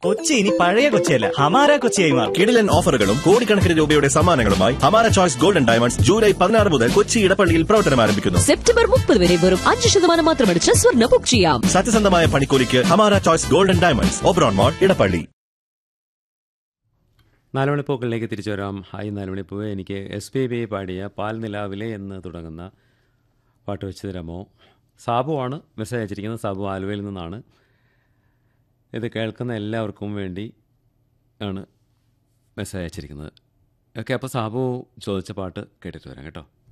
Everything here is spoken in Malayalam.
കൊച്ചി ഇനി പഴയ കൊച്ചിയല്ല ഹമാര കൊച്ചിയായി മാറും കിടിലൻ ഓഫറുകളും കോടിക്കണക്കിന് രൂപയുടെ സമ്മാനങ്ങളുമായി ഹമാര ചോയ്സ് ഗോൾഡൻ ഡയമണ്ട്സ് ജൂലൈ പതിനാറ് മുതൽ കൊച്ചി ഇടപ്പള്ളിയിൽ പ്രവർത്തനം ആരംഭിക്കുന്നു സെപ്റ്റംബർ മുപ്പത് വരെ വെറും അഞ്ച് ശതമാനം മാത്രമടിച്ച് സ്വർണ്ണ ബുക്ക് ചെയ്യാം സത്യസന്ധമായ പണിക്കൂലിക്ക് Hamara choice golden diamonds Oberon mall Edappally നാലുമണിപ്പൂക്കളിലേക്ക് തിരിച്ചു വരാം ഹായ് നാലുമണിപ്പൂവെ എനിക്ക് എസ് പി ബി പാടിയ പാൽ നിലാവിലെ എന്ന് തുടങ്ങുന്ന പാട്ട് വെച്ച് തരാമോ സാബു ആണ് മെസ്സേജ് അയച്ചിരിക്കുന്നത് സാബു ആലുവയിൽ നിന്നാണ് ഇത് കേൾക്കുന്ന എല്ലാവർക്കും വേണ്ടി ആണ് മെസ്സേജ് അയച്ചിരിക്കുന്നത് ഓക്കെ അപ്പോൾ സാബു ചോദിച്ച പാട്ട് കേട്ടിട്ട് വരാം കേട്ടോ